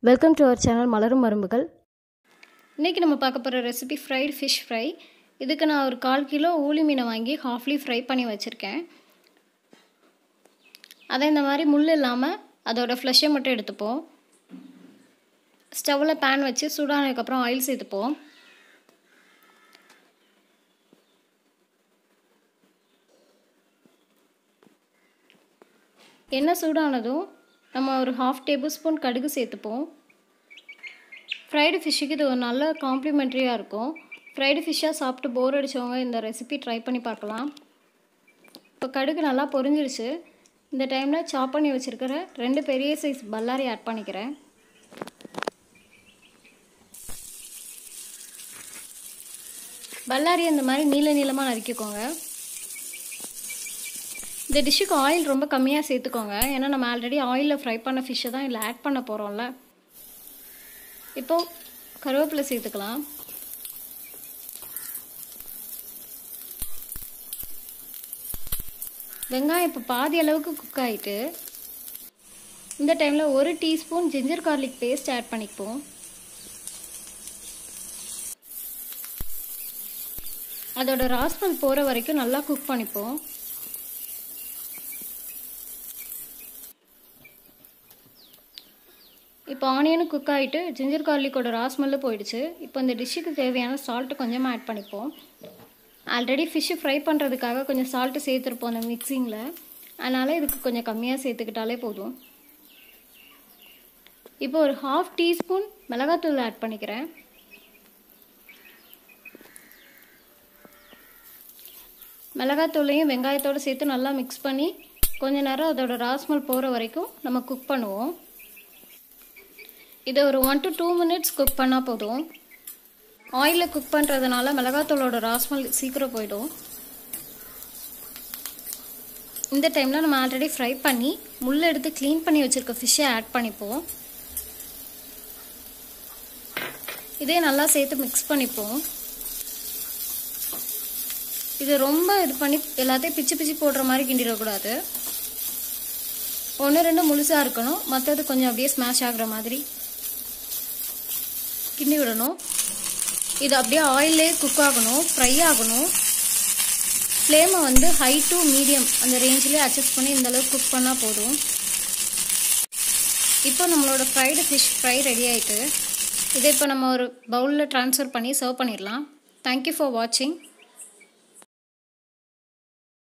welcome to our channel மலரும் மரும்புகள் இன்றைக்கி நம்ம பார்க்க போகிற ரெசிபி ஃப்ரைடு ஃபிஷ் ஃப்ரை இதுக்கு நான் ஒரு கால் கிலோ ஊளி மீனை வாங்கி ஹாஃப்லி ஃப்ரை பண்ணி வச்சுருக்கேன் அதை இந்த மாதிரி முள் இல்லாமல் அதோட ஃப்ளஷை மட்டும் எடுத்துப்போம் ஸ்டவ்வில் பேன் வச்சு சூடானதுக்கப்புறம் ஆயில் சேர்த்துப்போம் எண்ணெய் சூடானதும் நம்ம ஒரு ஹாஃப் டேபிள் ஸ்பூன் கடுகு சேர்த்துப்போம் ஃப்ரைடு ஃபிஷ்ஷுக்கு இது ஒரு நல்ல காம்ப்ளிமெண்ட்ரியாக இருக்கும் ஃப்ரைடு ஃபிஷ்ஷாக சாப்பிட்டு போர் அடித்தவங்க இந்த ரெசிபி ட்ரை பண்ணி பார்க்கலாம் இப்போ கடுகு நல்லா பொரிஞ்சிருச்சு இந்த டைமில் சாப் பண்ணி வச்சுருக்கிற ரெண்டு பெரிய சைஸ் பல்லாரி ஆட் பண்ணிக்கிறேன் பல்லாரி இந்த மாதிரி நீள நீளமாக நறுக்கிக்கோங்க இந்த டிஷ்ஷுக்கு ஆயில் ரொம்ப கம்மியாக சேர்த்துக்கோங்க ஏன்னா நம்ம ஆல்ரெடி ஆயிலில் ஃப்ரை பண்ண ஃபிஷ்ஷை தான் இதில் ஆட் பண்ண போகிறோம்ல இப்போது கருவேப்பிலை சேர்த்துக்கலாம் வெங்காயம் இப்போ பாதி அளவுக்கு குக் ஆகிட்டு இந்த டைமில் ஒரு teaspoon ginger garlic paste add பண்ணிப்போம் அதோட ராஸ்மல் போகிற வரைக்கும் நல்லா குக் பண்ணிப்போம் இப்போ ஆனியனும் குக் ஆகிட்டு ஜிஞ்சர் கார்லிக்கோட ராஸ்மெல்லு போயிடுச்சு இப்போ இந்த டிஷ்ஷுக்கு தேவையான சால்ட்டு கொஞ்சமாக ஆட் பண்ணிப்போம் ஆல்ரெடி ஃபிஷ்ஷு ஃப்ரை பண்ணுறதுக்காக கொஞ்சம் சால்ட்டு சேர்த்துருப்போம் அந்த மிக்சிங்கில் அதனால் இதுக்கு கொஞ்சம் கம்மியாக சேர்த்துக்கிட்டாலே போதும் இப்போ ஒரு ஹாஃப் டீஸ்பூன் மிளகாத்தூள் ஆட் பண்ணிக்கிறேன் மிளகாத்தூளையும் வெங்காயத்தோடு சேர்த்து நல்லா மிக்ஸ் பண்ணி கொஞ்ச நேரம் அதோட ராஸ்மல் போகிற வரைக்கும் நம்ம குக் பண்ணுவோம் இதை ஒரு one to two minutes cook பண்ணால் போதும் ஆயிலில் குக் பண்ணுறதுனால மிளகாத்தூளோட ராஸ்மல் சீக்கிரம் போயிடும் இந்த டைமில் நம்ம ஆல்ரெடி ஃப்ரை பண்ணி முள் எடுத்து க்ளீன் பண்ணி வச்சுருக்க ஃபிஷ்ஷை ஆட் பண்ணிப்போம் இதே நல்லா சேர்த்து மிக்ஸ் பண்ணிப்போம் இது ரொம்ப இது பண்ணி எல்லாத்தையும் பிச்சு பிச்சு போடுற மாதிரி கிண்டிடக்கூடாது ஒன்று ரெண்டு முழுசாக இருக்கணும் மற்றது கொஞ்சம் அப்படியே ஸ்மாஷ் ஆகுற மாதிரி கிண்டி விடணும் இது அப்படியே ஆயிலே குக் ஆகணும் ஃப்ரை ஆகணும் ஃப்ளேமை வந்து ஹை டு மீடியம் அந்த ரேஞ்சிலே அட்ஜஸ்ட் பண்ணி இந்த அளவுக்கு குக் பண்ணால் போதும் இப்போ நம்மளோட ஃப்ரைடு ஃபிஷ் ஃப்ரை ரெடி ஆகிட்டு இதை இப்போ நம்ம ஒரு பவுலில் ட்ரான்ஸ்ஃபர் பண்ணி சர்வ் பண்ணிடலாம் தேங்க்யூ ஃபார் வாட்சிங்